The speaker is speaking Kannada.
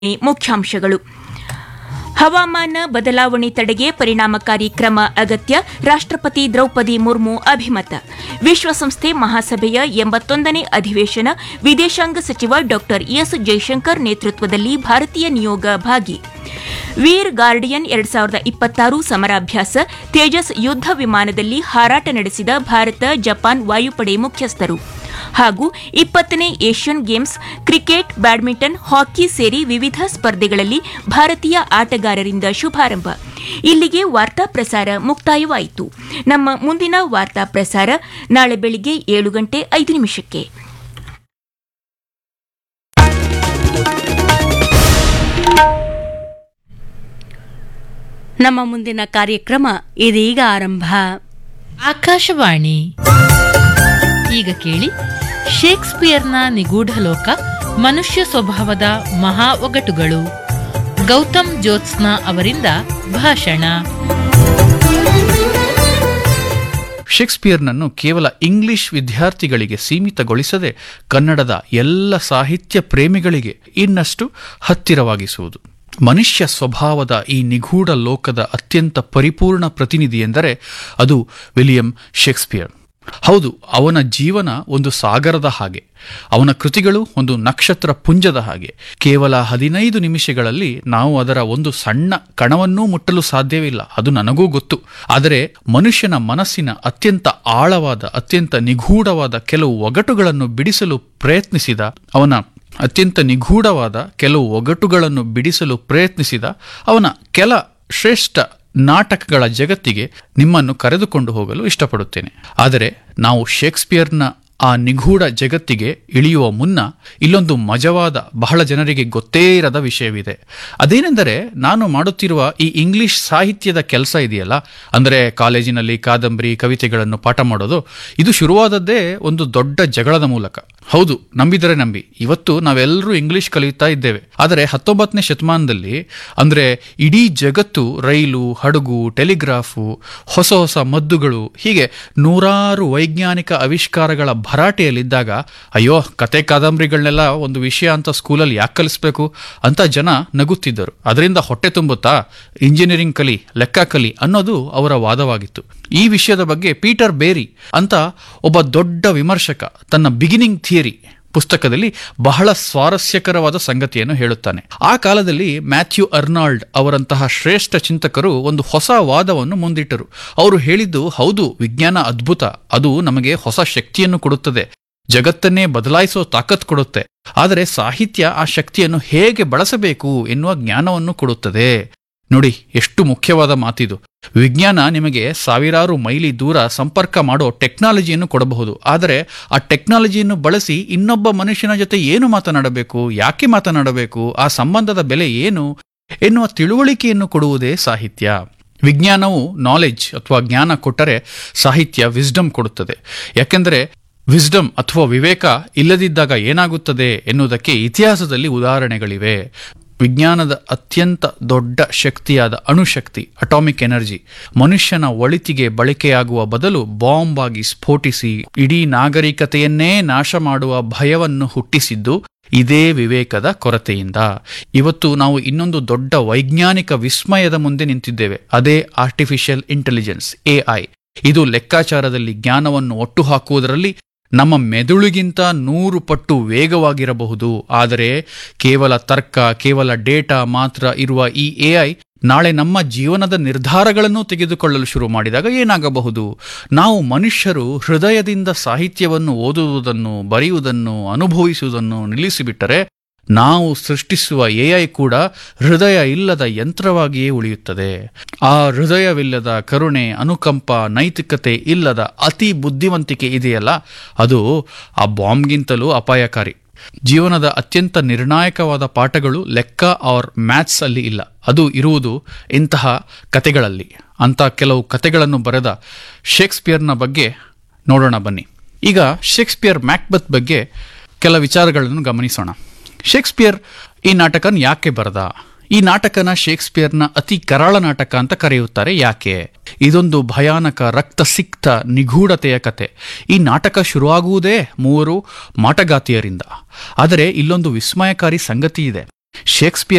ಮುಖ್ಯಾಂಶಗಳು ಹವಾಮಾನ ಬದಲಾವಣೆ ತಡೆಗೆ ಪರಿಣಾಮಕಾರಿ ಕ್ರಮ ಅಗತ್ಯ ರಾಷ್ಟ್ರಪತಿ ದ್ರೌಪದಿ ಮುರ್ಮು ಅಭಿಮತ ವಿಶ್ವಸಂಸ್ಥೆ ಮಹಾಸಭೆಯ ಎಂಬತ್ತೊಂದನೇ ಅಧಿವೇಶನ ವಿದೇಶಾಂಗ ಸಚಿವ ಡಾ ಎಸ್ ಜೈಶಂಕರ್ ನೇತೃತ್ವದಲ್ಲಿ ಭಾರತೀಯ ನಿಯೋಗ ಭಾಗಿ ವೀರ್ ಗಾರ್ಡಿಯನ್ ಎರಡ್ ಸಾವಿರದ ಇಪ್ಪತ್ತಾರು ಸಮರಾಭ್ಯಾಸ ತೇಜಸ್ ಯುದ್ಧ ವಿಮಾನದಲ್ಲಿ ಹಾರಾಟ ನಡೆಸಿದ ಭಾರತ ಜಪಾನ್ ವಾಯುಪಡೆ ಮುಖ್ಯಸ್ಥರು ಹಾಗೂ ಇಪ್ಪತ್ತನೇ Asian games cricket badminton hockey ಸೇರಿ ವಿವಿಧ ಸ್ಪರ್ಧೆಗಳಲ್ಲಿ ಭಾರತೀಯ ಆಟಗಾರರಿಂದ ಶುಭಾರಂಭ ಇಲ್ಲಿಗೆ ವಾರ್ತಾ ಪ್ರಸಾರ ಮುಕ್ತಾಯವಾಯಿತು ನಮ್ಮ ಮುಂದಿನ ವಾರ್ತಾ ಪ್ರಸಾರ ನಾಳೆ ಬೆಳಿಗ್ಗೆ ಏಳು ಗಂಟೆ ಐದು ನಿಮಿಷಕ್ಕೆ ನಮ್ಮ ಮುಂದಿನ ಕಾರ್ಯಕ್ರಮ ಇದೀಗ ಆರಂಭ ಆಕಾಶವಾಣಿ ಈಗ ಕೇಳಿ ಶೇಕ್ಸ್ಪಿಯರ್ನ ನಿಗೂಢ ಲೋಕ ಮನುಷ್ಯ ಸ್ವಭಾವದ ಮಹಾ ಒಗಟುಗಳು ಗೌತಮ್ ಜ್ಯೋತ್ಸ್ನ ಅವರಿಂದ ಭಾಷಣ ಶೇಕ್ಸ್ಪಿಯರ್ನನ್ನು ಕೇವಲ ಇಂಗ್ಲಿಷ್ ವಿದ್ಯಾರ್ಥಿಗಳಿಗೆ ಸೀಮಿತಗೊಳಿಸದೆ ಕನ್ನಡದ ಎಲ್ಲ ಸಾಹಿತ್ಯ ಪ್ರೇಮಿಗಳಿಗೆ ಇನ್ನಷ್ಟು ಹತ್ತಿರವಾಗಿಸುವುದು ಮನುಷ್ಯ ಸ್ವಭಾವದ ಈ ನಿಗೂಢ ಲೋಕದ ಅತ್ಯಂತ ಪರಿಪೂರ್ಣ ಪ್ರತಿನಿಧಿ ಎಂದರೆ ಅದು ವಿಲಿಯಂ ಶೇಕ್ಸ್ಪಿಯರ್ ಹೌದು ಅವನ ಜೀವನ ಒಂದು ಸಾಗರದ ಹಾಗೆ ಅವನ ಕೃತಿಗಳು ಒಂದು ನಕ್ಷತ್ರ ಪುಂಜದ ಹಾಗೆ ಕೇವಲ ಹದಿನೈದು ನಿಮಿಷಗಳಲ್ಲಿ ನಾವು ಅದರ ಒಂದು ಸಣ್ಣ ಕಣವನ್ನೂ ಮುಟ್ಟಲು ಸಾಧ್ಯವಿಲ್ಲ ಅದು ನನಗೂ ಗೊತ್ತು ಆದರೆ ಮನುಷ್ಯನ ಮನಸ್ಸಿನ ಅತ್ಯಂತ ಆಳವಾದ ಅತ್ಯಂತ ನಿಗೂಢವಾದ ಕೆಲವು ಒಗಟುಗಳನ್ನು ಬಿಡಿಸಲು ಪ್ರಯತ್ನಿಸಿದ ಅವನ ಅತ್ಯಂತ ನಿಗೂಢವಾದ ಕೆಲವು ಒಗಟುಗಳನ್ನು ಬಿಡಿಸಲು ಪ್ರಯತ್ನಿಸಿದ ಅವನ ಕೆಲ ಶ್ರೇಷ್ಠ ನಾಟಕಗಳ ಜಗತ್ತಿಗೆ ನಿಮ್ಮನ್ನು ಕರೆದುಕೊಂಡು ಹೋಗಲು ಇಷ್ಟಪಡುತ್ತೇನೆ ಆದರೆ ನಾವು ಶೇಕ್ಸ್ಪಿಯರ್ನ ಆ ನಿಗೂಢ ಜಗತ್ತಿಗೆ ಇಳಿಯುವ ಮುನ್ನ ಇಲ್ಲೊಂದು ಮಜವಾದ ಬಹಳ ಜನರಿಗೆ ಗೊತ್ತೇ ಇರದ ವಿಷಯವಿದೆ ಅದೇನೆಂದರೆ ನಾನು ಮಾಡುತ್ತಿರುವ ಈ ಇಂಗ್ಲಿಷ್ ಸಾಹಿತ್ಯದ ಕೆಲಸ ಇದೆಯಲ್ಲ ಅಂದರೆ ಕಾಲೇಜಿನಲ್ಲಿ ಕಾದಂಬರಿ ಕವಿತೆಗಳನ್ನು ಪಾಠ ಮಾಡೋದು ಇದು ಶುರುವಾದದ್ದೇ ಒಂದು ದೊಡ್ಡ ಜಗಳದ ಮೂಲಕ ಹೌದು ನಂಬಿದರೆ ನಂಬಿ ಇವತ್ತು ನಾವೆಲ್ಲರೂ ಇಂಗ್ಲಿಷ್ ಕಲಿಯುತ್ತಾ ಇದ್ದೇವೆ ಆದರೆ ಹತ್ತೊಂಬತ್ತನೇ ಶತಮಾನದಲ್ಲಿ ಅಂದರೆ ಇಡೀ ಜಗತ್ತು ರೈಲು ಹಡಗು ಟೆಲಿಗ್ರಾಫು ಹೊಸ ಹೊಸ ಮದ್ದುಗಳು ಹೀಗೆ ನೂರಾರು ವೈಜ್ಞಾನಿಕ ಆವಿಷ್ಕಾರಗಳ ಭರಾಟೆಯಲ್ಲಿದ್ದಾಗ ಅಯ್ಯೋ ಕತೆ ಕಾದಂಬರಿಗಳನ್ನೆಲ್ಲ ಒಂದು ವಿಷಯ ಅಂತ ಸ್ಕೂಲಲ್ಲಿ ಯಾಕೆ ಕಲಿಸ್ಬೇಕು ಅಂತ ಜನ ನಗುತ್ತಿದ್ದರು ಅದರಿಂದ ಹೊಟ್ಟೆ ತುಂಬುತ್ತಾ ಇಂಜಿನಿಯರಿಂಗ್ ಕಲಿ ಲೆಕ್ಕ ಕಲಿ ಅನ್ನೋದು ಅವರ ವಾದವಾಗಿತ್ತು ಈ ವಿಷಯದ ಬಗ್ಗೆ ಪೀಟರ್ ಬೇರಿ ಅಂತ ಒಬ್ಬ ದೊಡ್ಡ ವಿಮರ್ಶಕ ತನ್ನ ಬಿಗಿನಿಂಗ್ ಥಿಯರಿ ಪುಸ್ತಕದಲ್ಲಿ ಬಹಳ ಸ್ವಾರಸ್ಯಕರವಾದ ಸಂಗತಿಯನ್ನು ಹೇಳುತ್ತಾನೆ ಆ ಕಾಲದಲ್ಲಿ ಮ್ಯಾಥ್ಯೂ ಅರ್ನಾಲ್ಡ್ ಅವರಂತಹ ಶ್ರೇಷ್ಠ ಚಿಂತಕರು ಒಂದು ಹೊಸ ವಾದವನ್ನು ಮುಂದಿಟ್ಟರು ಅವರು ಹೇಳಿದ್ದು ಹೌದು ವಿಜ್ಞಾನ ಅದ್ಭುತ ಅದು ನಮಗೆ ಹೊಸ ಶಕ್ತಿಯನ್ನು ಕೊಡುತ್ತದೆ ಜಗತ್ತನ್ನೇ ಬದಲಾಯಿಸೋ ತಾಕತ್ ಕೊಡುತ್ತೆ ಆದರೆ ಸಾಹಿತ್ಯ ಆ ಶಕ್ತಿಯನ್ನು ಹೇಗೆ ಬಳಸಬೇಕು ಎನ್ನುವ ಜ್ಞಾನವನ್ನು ಕೊಡುತ್ತದೆ ನೋಡಿ ಎಷ್ಟು ಮುಖ್ಯವಾದ ಮಾತಿದು ವಿಜ್ಞಾನ ನಿಮಗೆ ಸಾವಿರಾರು ಮೈಲಿ ದೂರ ಸಂಪರ್ಕ ಮಾಡೋ ಟೆಕ್ನಾಲಜಿಯನ್ನು ಕೊಡಬಹುದು ಆದರೆ ಆ ಟೆಕ್ನಾಲಜಿಯನ್ನು ಬಳಸಿ ಇನ್ನೊಬ್ಬ ಮನುಷ್ಯನ ಜೊತೆ ಏನು ಮಾತನಾಡಬೇಕು ಯಾಕೆ ಮಾತನಾಡಬೇಕು ಆ ಸಂಬಂಧದ ಬೆಲೆ ಏನು ಎನ್ನುವ ತಿಳುವಳಿಕೆಯನ್ನು ಕೊಡುವುದೇ ಸಾಹಿತ್ಯ ವಿಜ್ಞಾನವು ನಾಲೆಜ್ ಅಥವಾ ಜ್ಞಾನ ಕೊಟ್ಟರೆ ಸಾಹಿತ್ಯ ವಿಸ್ಡಮ್ ಕೊಡುತ್ತದೆ ಯಾಕೆಂದರೆ ವಿಸ್ಡಮ್ ಅಥವಾ ವಿವೇಕ ಇಲ್ಲದಿದ್ದಾಗ ಏನಾಗುತ್ತದೆ ಎನ್ನುವುದಕ್ಕೆ ಇತಿಹಾಸದಲ್ಲಿ ಉದಾಹರಣೆಗಳಿವೆ ವಿಜ್ಞಾನದ ಅತ್ಯಂತ ದೊಡ್ಡ ಶಕ್ತಿಯಾದ ಅಣುಶಕ್ತಿ ಅಟಾಮಿಕ್ ಎನರ್ಜಿ ಮನುಷ್ಯನ ಒಳಿತಿಗೆ ಬಳಕೆಯಾಗುವ ಬದಲು ಬಾಂಬ್ ಆಗಿ ಸ್ಫೋಟಿಸಿ ಇಡೀ ನಾಗರಿಕತೆಯನ್ನೇ ನಾಶ ಮಾಡುವ ಭಯವನ್ನು ಹುಟ್ಟಿಸಿದ್ದು ಇದೇ ವಿವೇಕದ ಕೊರತೆಯಿಂದ ಇವತ್ತು ನಾವು ಇನ್ನೊಂದು ದೊಡ್ಡ ವೈಜ್ಞಾನಿಕ ವಿಸ್ಮಯದ ಮುಂದೆ ನಿಂತಿದ್ದೇವೆ ಅದೇ ಆರ್ಟಿಫಿಷಿಯಲ್ ಇಂಟೆಲಿಜೆನ್ಸ್ ಎಐ ಇದು ಲೆಕ್ಕಾಚಾರದಲ್ಲಿ ಜ್ಞಾನವನ್ನು ಒಟ್ಟು ಹಾಕುವುದರಲ್ಲಿ ನಮ್ಮ ಮೆದುಳಿಗಿಂತ ನೂರು ಪಟ್ಟು ವೇಗವಾಗಿರಬಹುದು ಆದರೆ ಕೇವಲ ತರ್ಕ ಕೇವಲ ಡೇಟಾ ಮಾತ್ರ ಇರುವ ಈ ಎಐ ನಾಳೆ ನಮ್ಮ ಜೀವನದ ನಿರ್ಧಾರಗಳನ್ನು ತೆಗೆದುಕೊಳ್ಳಲು ಶುರು ಮಾಡಿದಾಗ ಏನಾಗಬಹುದು ನಾವು ಮನುಷ್ಯರು ಹೃದಯದಿಂದ ಸಾಹಿತ್ಯವನ್ನು ಓದುವುದನ್ನು ಬರೆಯುವುದನ್ನು ಅನುಭವಿಸುವುದನ್ನು ನಿಲ್ಲಿಸಿಬಿಟ್ಟರೆ ನಾವು ಸೃಷ್ಟಿಸುವ ಎಐ ಕೂಡ ಹೃದಯ ಇಲ್ಲದ ಯಂತ್ರವಾಗಿಯೇ ಉಳಿಯುತ್ತದೆ ಆ ಹೃದಯವಿಲ್ಲದ ಕರುಣೆ ಅನುಕಂಪ ನೈತಿಕತೆ ಇಲ್ಲದ ಅತಿ ಬುದ್ಧಿವಂತಿಕೆ ಇದೆಯಲ್ಲ ಅದು ಆ ಬಾಂಬ್ಗಿಂತಲೂ ಅಪಾಯಕಾರಿ ಜೀವನದ ಅತ್ಯಂತ ನಿರ್ಣಾಯಕವಾದ ಪಾಠಗಳು ಲೆಕ್ಕ ಆರ್ ಮ್ಯಾಥ್ಸ್ ಅಲ್ಲಿ ಇಲ್ಲ ಅದು ಇರುವುದು ಇಂತಹ ಕತೆಗಳಲ್ಲಿ ಅಂತ ಕೆಲವು ಕತೆಗಳನ್ನು ಬರೆದ ಶೇಕ್ಸ್ಪಿಯರ್ನ ಬಗ್ಗೆ ನೋಡೋಣ ಬನ್ನಿ ಈಗ ಶೇಕ್ಸ್ಪಿಯರ್ ಮ್ಯಾಕ್ಬತ್ ಬಗ್ಗೆ ಕೆಲ ವಿಚಾರಗಳನ್ನು ಗಮನಿಸೋಣ ಶೇಕ್ಸ್ಪಿಯರ್ ಈ ನಾಟಕನ ಯಾಕೆ ಬರೆದ ಈ ನಾಟಕನ ಶೇಕ್ಸ್ಪಿಯರ್ನ ಅತಿ ಕರಾಳ ನಾಟಕ ಅಂತ ಕರೆಯುತ್ತಾರೆ ಯಾಕೆ ಇದೊಂದು ಭಯಾನಕ ರಕ್ತಸಿಕ್ತ ನಿಗೂಢತೆಯ ಕತೆ ಈ ನಾಟಕ ಶುರುವಾಗುವುದೇ ಮೂವರು ಮಾಟಗಾತಿಯರಿಂದ ಆದರೆ ಇಲ್ಲೊಂದು ವಿಸ್ಮಯಕಾರಿ ಸಂಗತಿ ಇದೆ ಶೇಕ್ಸ್ಪಿಯರ್